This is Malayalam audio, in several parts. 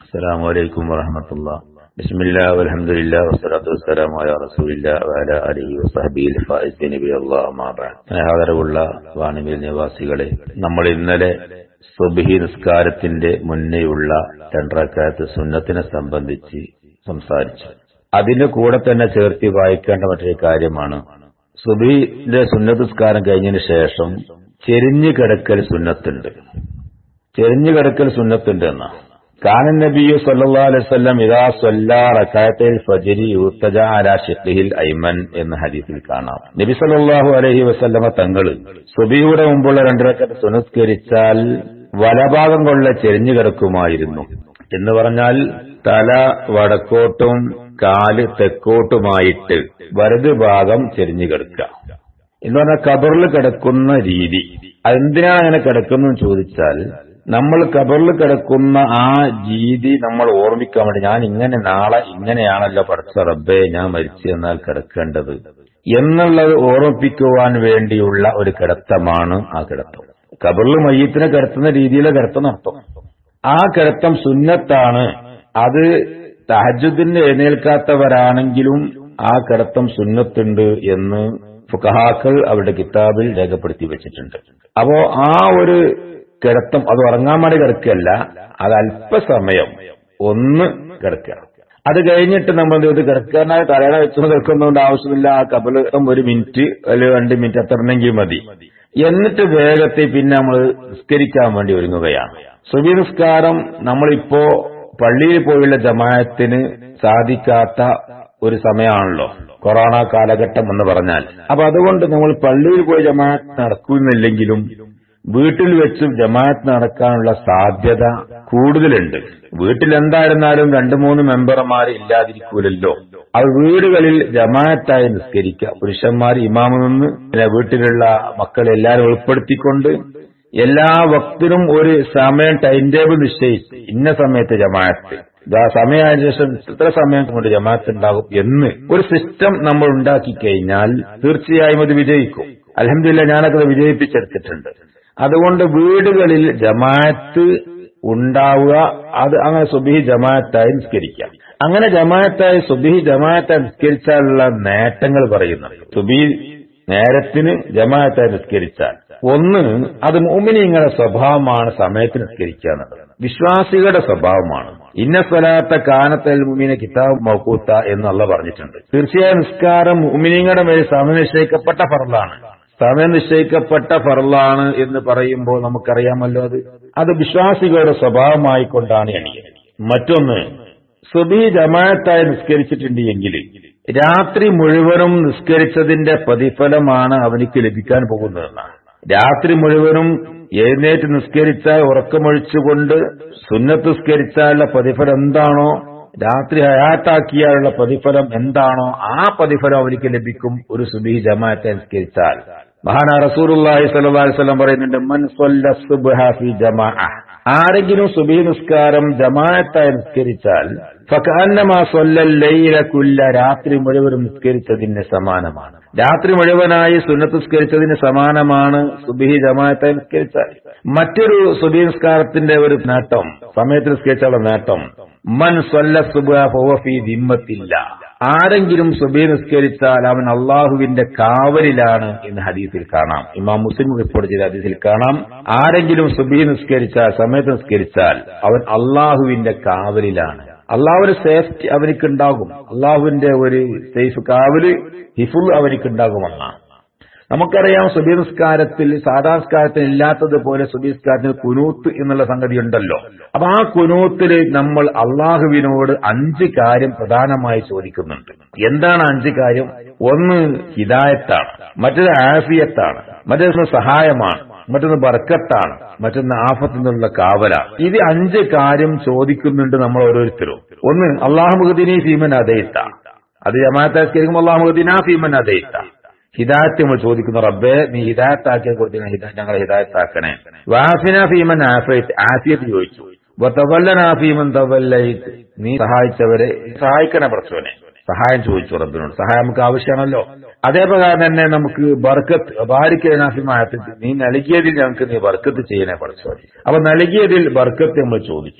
السلام عليكم ورحمة الله بسم الله والحمد لله والصلاة والسلام على رسول الله وعلى آله وصحبه الفائزين بالله ما بعد ആദരവുള്ള വാണിമേൽ നിവാസികളെ നമ്മൾ ഇന്നലെ സുബഹി നിസ്കാരത്തിന്റെ മുന്നേയുള്ള രണ്ടരക്കാലത്ത് സുന്നത്തിനെ സംബന്ധിച്ച് സംസാരിച്ചു അതിന്റെ കൂടെ തന്നെ ചേർത്തി വായിക്കേണ്ട മറ്റൊരു കാര്യമാണ് സുബഹിന്റെ സുന്നത്തിസ്കാരം കഴിഞ്ഞതിന് ശേഷം ചെരിഞ്ഞു കിടക്കൽ സുന്നത്തുണ്ട് ചെരിഞ്ഞു കിടക്കൽ സുന്നത്തുണ്ട് എന്ന കാനൻ നബിയു സല്ലല്ലാഹു അലൈഹി വസല്ലം ഇദാ സല്ലാ റകഅത്തൽ ഫജ്രി യുത്തജ അലാ ഷിഖ്ഹിൽ ഐമൻ എന്ന ഹദീസിൽ കാണാം നബി സല്ലല്ലാഹു അലൈഹി വസല്ലമ തങ്ങൾ സുബിയുടെ മുമ്പുള്ള രണ്ട് റകഅത്ത് സുനസ്കരിച്ചാൽ വലഭാഗം കൊള്ള ചെരിഞ്ഞു കിടക്കുമായിരുന്നു എന്ന് പറഞ്ഞാൽ തല വടക്കോട്ടും കാല് തെക്കോട്ടുമായിട്ട് വലത് ഭാഗം ചെരിഞ്ഞു കിടക്കുക എന്ന് പറഞ്ഞാൽ കബറിൽ കിടക്കുന്ന രീതി അതെന്തിനാണ് അങ്ങനെ കിടക്കുന്നതെന്ന് ചോദിച്ചാൽ നമ്മൾ കബറിൽ കിടക്കുന്ന ആ രീതി നമ്മൾ ഓർമ്മിക്കാൻ വേണ്ടി ഞാൻ ഇങ്ങനെ നാളെ ഇങ്ങനെയാണല്ലോ പഠിച്ച റബ്ബെ ഞാൻ മരിച്ചു എന്നാൽ കിടക്കേണ്ടത് എന്നുള്ളത് ഓർമ്മിപ്പിക്കുവാൻ വേണ്ടിയുള്ള ഒരു കിടത്തമാണ് ആ കിടത്തം കബറിൽ മയ്യത്തിനെ കിടത്തുന്ന രീതിയിലെ കിടത്തം നടത്തും ആ കിടത്തം സുന്നത്താണ് അത് തഹജുദിന് എഴുന്നേൽക്കാത്തവരാണെങ്കിലും ആ കിടത്തം സുന്നത്തുണ്ട് എന്ന് ഫുഖഹാക്കൾ അവരുടെ കിതാബിൽ രേഖപ്പെടുത്തി വെച്ചിട്ടുണ്ട് അപ്പോ ആ ഒരു കിടത്തം അത് ഉറങ്ങാൻ വേണ്ടി കിടക്കല്ല അത് അല്പസമയം ഒന്ന് കിടക്കുക അത് കഴിഞ്ഞിട്ട് നമ്മൾ ഇത് കിടക്കാനായി തലയണ വെച്ചു കിടക്കുന്നതുകൊണ്ട് ആവശ്യമില്ല ആ കബലം ഒരു മിനിറ്റ് അല്ലെങ്കിൽ രണ്ട് മിനിറ്റ് അത്രണെങ്കിൽ മതി എന്നിട്ട് വേഗത്തിൽ പിന്നെ നമ്മൾ നിസ്കരിക്കാൻ വേണ്ടി ഒരുങ്ങുകയാണ് സുബി നിസ്കാരം നമ്മളിപ്പോ പള്ളിയിൽ പോയുള്ള ജമായത്തിന് സാധിക്കാത്ത ഒരു സമയമാണല്ലോ കൊറോണ കാലഘട്ടം എന്ന് പറഞ്ഞാൽ അപ്പൊ അതുകൊണ്ട് നമ്മൾ പള്ളിയിൽ പോയി ജമാഅത്ത് നടക്കുന്നില്ലെങ്കിലും വീട്ടിൽ വെച്ച് ജമാഅത്ത് നടക്കാനുള്ള സാധ്യത കൂടുതലുണ്ട് വീട്ടിൽ എന്തായിരുന്നാലും രണ്ടു മൂന്ന് മെമ്പർമാർ ഇല്ലാതിരിക്കൂലല്ലോ അത് വീടുകളിൽ ജമാഅത്തായി നിസ്കരിക്കുക പുരുഷന്മാർ ഇമാമ നിന്ന് പിന്നെ വീട്ടിലുള്ള മക്കളെ എല്ലാവരും ഉൾപ്പെടുത്തിക്കൊണ്ട് എല്ലാ വക്തിനും ഒരു സമയം ടൈം ടേബിൾ നിശ്ചയിച്ച് ഇന്ന സമയത്ത് ജമാഅത്ത് ഇതാ സമയമായതിനു ശേഷം ഇത്ര സമയം കൊണ്ട് ജമാഅത്ത് ഉണ്ടാകും എന്ന് ഒരു സിസ്റ്റം നമ്മൾ ഉണ്ടാക്കി കഴിഞ്ഞാൽ തീർച്ചയായും അത് വിജയിക്കും അലഹമില്ല ഞാനത് വിജയിപ്പിച്ചെടുത്തിട്ടുണ്ട് അതുകൊണ്ട് വീടുകളിൽ ജമാഅത്ത് ഉണ്ടാവുക അത് അങ്ങനെ സുബിഹി ജമാഅത്തായി നിസ്കരിക്കാം അങ്ങനെ ജമാഅത്തായി സുബിഹി ജമാഅത്തായി നിസ്കരിച്ചാലുള്ള നേട്ടങ്ങൾ പറയുന്നുണ്ട് സുബിഹി നേരത്തിന് ജമാഅത്തായി നിസ്കരിച്ചാൽ ഒന്ന് അത് മോമിനിങ്ങളുടെ സ്വഭാവമാണ് സമയത്ത് നിസ്കരിക്കുക എന്നുള്ളത് വിശ്വാസികളുടെ സ്വഭാവമാണ് ഇന്ന സ്വലാത്ത കാനത്തൽ മുമിനെ കിതാബ് മൗക്കൂത്ത എന്നുള്ള പറഞ്ഞിട്ടുണ്ട് തീർച്ചയായും നിസ്കാരം മുമിനിങ്ങളുടെ മേൽ സമയം നിശ്ചയിക്കപ്പെട്ട ഫറലാണ് സമയം നിശ്ചയിക്കപ്പെട്ട ഫറലാണ് എന്ന് പറയുമ്പോൾ നമുക്കറിയാമല്ലോ അത് അത് വിശ്വാസികളുടെ സ്വഭാവമായിക്കൊണ്ടാണ് എണിയത് മറ്റൊന്ന് സുബി ജമാഅത്തായി നിസ്കരിച്ചിട്ടുണ്ട് എങ്കിൽ രാത്രി മുഴുവനും നിസ്കരിച്ചതിന്റെ പ്രതിഫലമാണ് അവനിക്ക് ലഭിക്കാൻ പോകുന്നതെന്നാണ് രാത്രി മുഴുവനും എഴുന്നേറ്റ് നിസ്കരിച്ചാൽ ഉറക്കമൊഴിച്ചുകൊണ്ട് സുന്നത്ത് നിസ്കരിച്ചാലുള്ള പ്രതിഫലം എന്താണോ രാത്രി ഹയാത്താക്കിയാലുള്ള പ്രതിഫലം എന്താണോ ആ പ്രതിഫലം അവർക്ക് ലഭിക്കും ഒരു സുബി ജമാഅത്തെ നിസ്കരിച്ചാൽ മഹാന റസൂലുള്ളാഹി സ്വല്ലല്ലാഹി അലൈഹി വസല്ലം പറയുന്നുണ്ട് മൻ സ്വല്ല സുബ്ഹ ഫി ജമാഅ ആരെങ്കിലും സുബഹി നിസ്കാരം ജമാഅത്തായി നിസ്കരിച്ചാൽ ഫകഅന്നമാ സ്വല്ലൽ ലൈല കുല്ല രാത്രി മുഴുവനും നിസ്കരിച്ചതിന് സമാനമാണ് രാത്രി മുഴുവനായി സുന്നത്ത് നിസ്കരിച്ചതിന് സമാനമാണ് സുബഹി ജമാഅത്തായി നിസ്കരിച്ചാൽ മറ്റൊരു സുബഹി നിസ്കാരത്തിന്റെ ഒരു നേട്ടം സമയത്ത് നിസ്കരിച്ചുള്ള നേട്ടം മൻ സ്വല്ല സുബ്ഹ ഫഹുവ ഫീ ദിമ്മത്തില്ല ആരെങ്കിലും സുബൈ നിസ്കരിച്ചാൽ അവൻ അള്ളാഹുവിന്റെ കാവലിലാണ് എന്ന് ഹദീസിൽ കാണാം ഇമാം മുസ്ലിം റിപ്പോർട്ട് ചെയ്ത ഹദീസിൽ കാണാം ആരെങ്കിലും സുബൈ നിസ്കരിച്ചാൽ സമയത്ത് നിസ്കരിച്ചാൽ അവൻ അള്ളാഹുവിന്റെ കാവലിലാണ് അള്ളാഹുവിന്റെ സേഫ്റ്റി അവനിക്കുണ്ടാകും അള്ളാഹുവിന്റെ ഒരു സേഫ് കാവല് ഹിഫുൾ അവനിക്കുണ്ടാകുമെന്നാണ് നമുക്കറിയാം സുബി നിസ്കാരത്തിൽ സാധാ നിസ്കാരത്തിൽ ഇല്ലാത്തതുപോലെ സുബി നിസ്കാരത്തിൽ കുനൂത്ത് എന്നുള്ള സംഗതി ഉണ്ടല്ലോ അപ്പൊ ആ കുനൂത്തിൽ നമ്മൾ അള്ളാഹുവിനോട് അഞ്ച് കാര്യം പ്രധാനമായി ചോദിക്കുന്നുണ്ട് എന്താണ് അഞ്ച് കാര്യം ഒന്ന് ഹിദായത്താണ് മറ്റൊരു ആഫിയത്താണ് മറ്റൊന്ന് സഹായമാണ് മറ്റൊന്ന് ബർക്കത്താണ് മറ്റൊന്ന് ആഫത്തിൽ നിന്നുള്ള കാവല ഇത് അഞ്ച് കാര്യം ചോദിക്കുന്നുണ്ട് നമ്മൾ ഓരോരുത്തരും ഒന്ന് അള്ളാഹുമുഖദിനെ ഫീമൻ അതയിത്ത അത് ജമാഅത്താസ്കരിക്കുമ്പോൾ അള്ളാഹുമുഖദിന ഫീമൻ അതയിത്ത ഹിദായത്ത് നമ്മൾ ചോദിക്കുന്നു റബ്ബെ നീ ഹിദായത്താക്കിയ കൊടുത്ത് ഞങ്ങളെ ഹിദായത്താക്കണേ വാഫിന ഫീമൻ ആഫിയത്ത് ചോദിച്ചു വത്തവല്ലന ഫീമൻ തവല്ലൈത്ത് നീ സഹായിച്ചവരെ സഹായിക്കണേ പ്രശ്നനെ സഹായം ചോദിച്ചു റബ്ബിനോട് സഹായം നമുക്ക് ആവശ്യമാണല്ലോ അതേപ്രകാരം തന്നെ നമുക്ക് ബർക്കത്ത് ബാരിക്കനാഫിമായത്തിൽ നീ നൽകിയതിൽ ഞങ്ങൾക്ക് നീ ബർക്കത്ത് ചെയ്യണേ പഠിച്ചോനെ അപ്പൊ നൽകിയതിൽ ബർക്കത്ത് നമ്മൾ ചോദിച്ചു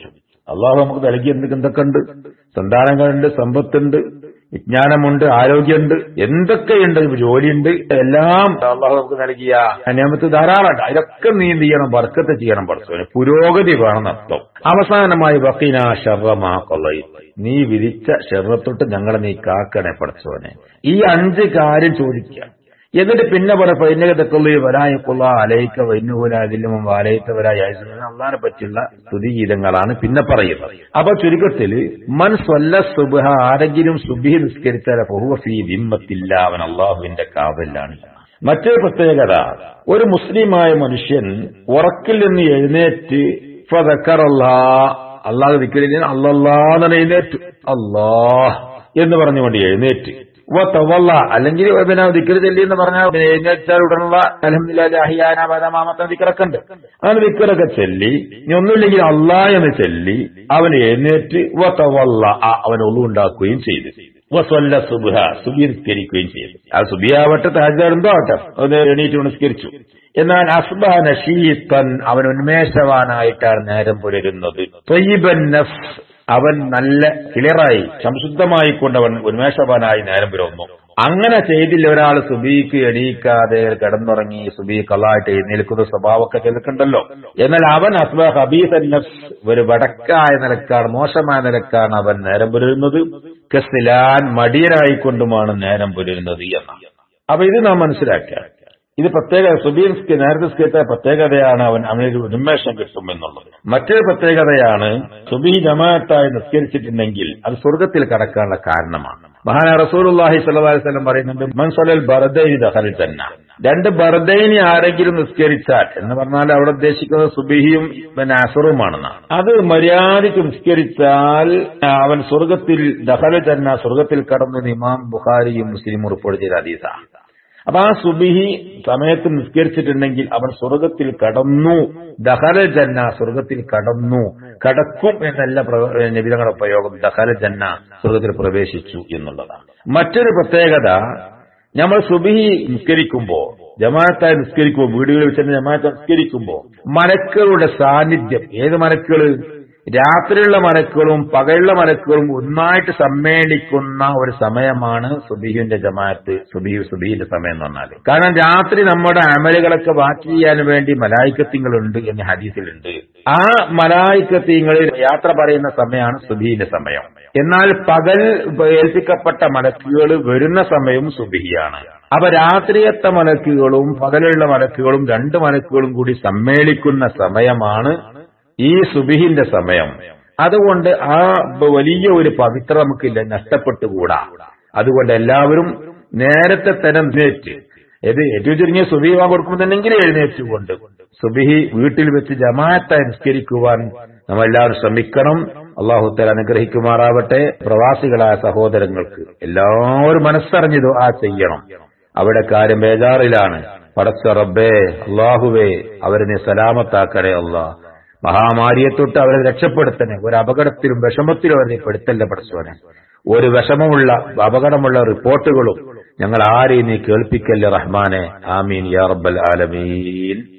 അള്ളാഹു നമുക്ക് നൽകി എന്തൊക്കെ എന്തൊക്കെ ഉണ്ട് സന്താനങ്ങളുണ്ട് സമ്പത്തുണ്ട് വിജ്ഞാനമുണ്ട് ആരോഗ്യമുണ്ട് എന്തൊക്കെയുണ്ട് ജോലിയുണ്ട് എല്ലാം അള്ളാഹു നമുക്ക് നൽകിയ നിയമത്ത് ധാരാളമുണ്ട് അതിലൊക്കെ നീ എന്ത് ചെയ്യണം വർക്കത്ത് ചെയ്യണം പഠിച്ചവന് പുരോഗതി വേണം അർത്ഥം അവസാനമായി വക്കീന ഷർറമാ കൊള്ളയി നീ വിധിച്ച ഷെറത്തൊട്ട് ഞങ്ങളെ നീ കാക്കണേ പഠിച്ചവനെ ഈ അഞ്ച് കാര്യം ചോദിക്കുക എന്നിട്ട് പിന്നെ പറ പൈനകത്തക്കുള്ള വരായക്കുള്ള അലയിക്ക വൈനുകൂല അതിലും വാലയത്തവരായ അള്ളാനെ പറ്റിയുള്ള സ്തുതിഗീതങ്ങളാണ് പിന്നെ പറയുന്നത് അപ്പൊ ചുരുക്കത്തിൽ മൻ സ്വല്ല സുബഹ ആരെങ്കിലും സുബി നിസ്കരിച്ചാൽ ബഹുവഫി വിമ്മത്തില്ല അവൻ അള്ളാഹുവിന്റെ കാവലാണ് മറ്റൊരു പ്രത്യേകത ഒരു മുസ്ലിമായ മനുഷ്യൻ ഉറക്കിൽ നിന്ന് എഴുന്നേറ്റ് ഫതക്കറല്ലാ അള്ളാഹ് ദിക്കരില്ല അല്ലല്ലാന്ന് എഴുന്നേറ്റ് അല്ലാഹ് എന്ന് പറഞ്ഞുകൊണ്ട് എഴുന്നേറ്റ് വല്ല അല്ലെങ്കിൽ പിന്നെ ദിക്കർ ചെല്ലി എന്ന് പറഞ്ഞാൽ എഴുന്നേറ്റാൽ ഉടനുള്ള അലഹമില്ലാഹിയാനാമത്തെ ദിക്കറൊക്കെ ഉണ്ട് അങ്ങനെ ദിക്കറൊക്കെ ചെല്ലി ഇനി ഒന്നുമില്ലെങ്കിൽ അള്ളാ എന്ന് ചെല്ലി അവൻ എഴുന്നേറ്റ് വല്ല അവൻ ഒന്നുണ്ടാക്കുകയും ചെയ്തു വസ്വല്ല സുബുഹ സുബി നിസ്കരിക്കുകയും ചെയ്തു ആ സുബിയാവട്ടെ താജാറെന്തോ ആവട്ടെ അത് എണീറ്റ് നിസ്കരിച്ചു എന്നാൽ അസ്ബഹ നഷീത്തൻ അവൻ ഉന്മേഷവാനായിട്ടാണ് നേരം പുലരുന്നത് തൊയ്യബൻ നഫ് അവൻ നല്ല ക്ലിയറായി സംശുദ്ധമായി കൊണ്ടവൻ ഉന്മേഷവാനായി നേരം പുലർന്നു അങ്ങനെ ചെയ്തില്ല ഒരാൾ സുബീക്ക് എണീക്കാതെ കിടന്നുറങ്ങി സുബീ കള്ളായിട്ട് എഴുന്നേൽക്കുന്ന സ്വഭാവമൊക്കെ ചെയ്തിട്ടുണ്ടല്ലോ എന്നാൽ അവൻ അസ്ബ ഹബീസൻ നഫ്സ് ഒരു വടക്കായ നിലക്കാണ് മോശമായ നിലക്കാണ് അവൻ നേരം പുലരുന്നത് കസ്ലാൻ മടിയനായിക്കൊണ്ടുമാണ് നേരം പുലരുന്നത് എന്നാണ് അപ്പൊ ഇത് നാം മനസ്സിലാക്കുക ഇത് പ്രത്യേക സുബീൻസ്ക്ക് നേരത്തെ സ്കേത്ത പ്രത്യേകതയാണ് അവൻ അവനൊരു ഉന്മേഷം കിട്ടും എന്നുള്ളത് മറ്റൊരു പ്രത്യേകതയാണ് സുബി ജമാഅത്തായി നിസ്കരിച്ചിട്ടുണ്ടെങ്കിൽ അത് സ്വർഗത്തിൽ കടക്കാനുള്ള കാരണമാണ് മഹാന റസൂലുള്ളാഹി സ്വല്ലല്ലാഹി അലൈഹി വസല്ലം പറയുന്നുണ്ട് മൻസലൽ ബർദൈനി ദഖലിൽ തന്നെ രണ്ട് ബർദൈനി ആരെങ്കിലും നിസ്കരിച്ചാൽ എന്ന് പറഞ്ഞാൽ അവിടെ ഉദ്ദേശിക്കുന്നത് സുബിഹിയും പിന്നെ അസറുമാണെന്നാണ് അത് മര്യാദയ്ക്ക് നിസ്കരിച്ചാൽ അവൻ സ്വർഗത്തിൽ ദഖലിൽ തന്നെ സ്വർഗത്തിൽ കടന്നു ഇമാം ബുഖാരിയും മുസ്ലിമും റിപ്പോർട്ട് ചെയ്ത ഹദീസാണ് അപ്പൊ ആ സുബിഹി സമയത്ത് നിസ്കരിച്ചിട്ടുണ്ടെങ്കിൽ അവൻ സ്വർഗത്തിൽ കടന്നു ദഹല ജന്ന സ്വർഗത്തിൽ കടന്നു കടക്കും എന്നല്ല നിബിധങ്ങളുടെ പ്രയോഗം ദഹല ജന്ന സ്വർഗത്തിൽ പ്രവേശിച്ചു എന്നുള്ളതാണ് മറ്റൊരു പ്രത്യേകത നമ്മൾ സുബിഹി നിസ്കരിക്കുമ്പോ ജമാഅത്തായി നിസ്കരിക്കുമ്പോൾ വീടുകളിൽ വെച്ച് ജമാഅത്ത് നിസ്കരിക്കുമ്പോൾ മലക്കുകളുടെ സാന്നിധ്യം ഏത് മലക്കുകൾ രാത്രിയുള്ള മലക്കുകളും പകലുള്ള മലക്കുകളും ഒന്നായിട്ട് സമ്മേളിക്കുന്ന ഒരു സമയമാണ് സുബീഹിന്റെ ജമാഅത്ത് സുബീഹ് സുബീഹിന്റെ സമയം എന്ന് പറഞ്ഞാൽ കാരണം രാത്രി നമ്മുടെ അമലുകളൊക്കെ ബാക്കി ചെയ്യാൻ വേണ്ടി മലായിക്കത്തിങ്ങളുണ്ട് എന്ന് ഹദീസിലുണ്ട് ആ മലായിക്കത്തിങ്ങളിൽ യാത്ര പറയുന്ന സമയമാണ് സുബീഹിന്റെ സമയം എന്നാൽ പകൽ ഏൽപ്പിക്കപ്പെട്ട മലക്കുകൾ വരുന്ന സമയവും സുബിഹിയാണ് അപ്പൊ രാത്രിയത്തെ മലക്കുകളും പകലുള്ള മലക്കുകളും രണ്ട് മലക്കുകളും കൂടി സമ്മേളിക്കുന്ന സമയമാണ് ഈ സുബിഹിന്റെ സമയം അതുകൊണ്ട് ആ വലിയ ഒരു പവിത്ര നമുക്കില്ല നഷ്ടപ്പെട്ടുകൂടാ അതുകൊണ്ട് എല്ലാവരും നേരത്തെ തന്നെ എഴുന്നേറ്റ് ഇത് ഏറ്റവും ചുരുങ്ങിയ സുബിഹി വാങ്ങി കൊടുക്കുന്നുണ്ടെങ്കിൽ എഴുന്നേറ്റുകൊണ്ട് സുബിഹി വീട്ടിൽ വെച്ച് ജമാഅത്തായി നിസ്കരിക്കുവാൻ നമ്മളെല്ലാവരും ശ്രമിക്കണം അള്ളാഹുത്തല അനുഗ്രഹിക്കുമാറാവട്ടെ പ്രവാസികളായ സഹോദരങ്ങൾക്ക് എല്ലാവരും മനസ്സറിഞ്ഞത് ആ ചെയ്യണം അവിടെ കാര്യം ബേജാറിലാണ് പടച്ച റബ്ബേ അള്ളാഹുവേ അവരെ സലാമത്താക്കണേ അള്ളാഹ് മഹാമാരിയെ തൊട്ട് അവരെ രക്ഷപ്പെടുത്തണേ ഒരു അപകടത്തിലും വിഷമത്തിലും അവരെ പെടുത്തല്ല പഠിച്ചവനെ ഒരു വിഷമമുള്ള അപകടമുള്ള റിപ്പോർട്ടുകളും ഞങ്ങൾ ആരെയും നീ കേൾപ്പിക്കല്ലേ റഹ്മാനെ ആമീൻ യാ റബ്ബൽ ആലമീൻ